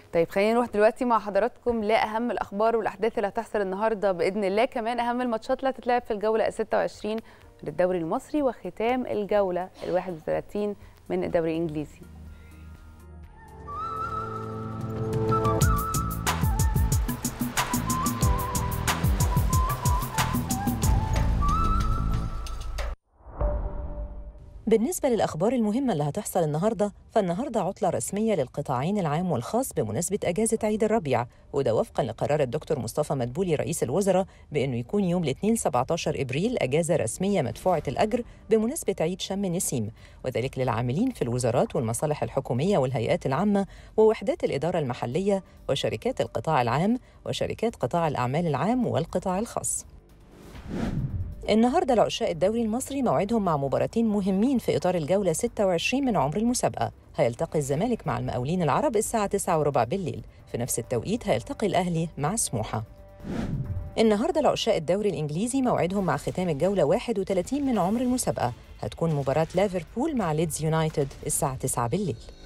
طيب خلينا نروح دلوقتي مع حضراتكم لاهم الاخبار والاحداث اللي هتحصل النهارده باذن الله كمان اهم الماتشات اللي هتتلعب في الجوله 26 من الدوري المصري وختام الجوله ال 31 من الدوري الانجليزي بالنسبة للأخبار المهمة اللي هتحصل النهاردة فالنهاردة عطلة رسمية للقطاعين العام والخاص بمناسبة أجازة عيد الربيع وده وفقا لقرار الدكتور مصطفى مدبولي رئيس الوزراء بأنه يكون يوم الاثنين 17 إبريل أجازة رسمية مدفوعة الأجر بمناسبة عيد شم النسيم وذلك للعاملين في الوزارات والمصالح الحكومية والهيئات العامة ووحدات الإدارة المحلية وشركات القطاع العام وشركات قطاع الأعمال العام والقطاع الخاص النهارده لعشاق الدوري المصري موعدهم مع مباراتين مهمين في اطار الجوله 26 من عمر المسابقه هيلتقي الزمالك مع المقاولين العرب الساعه 9 وربع بالليل في نفس التوقيت هيلتقي الاهلي مع سموحه النهارده لعشاق الدوري الانجليزي موعدهم مع ختام الجوله 31 من عمر المسابقه هتكون مباراه ليفربول مع ليدز يونايتد الساعه 9 بالليل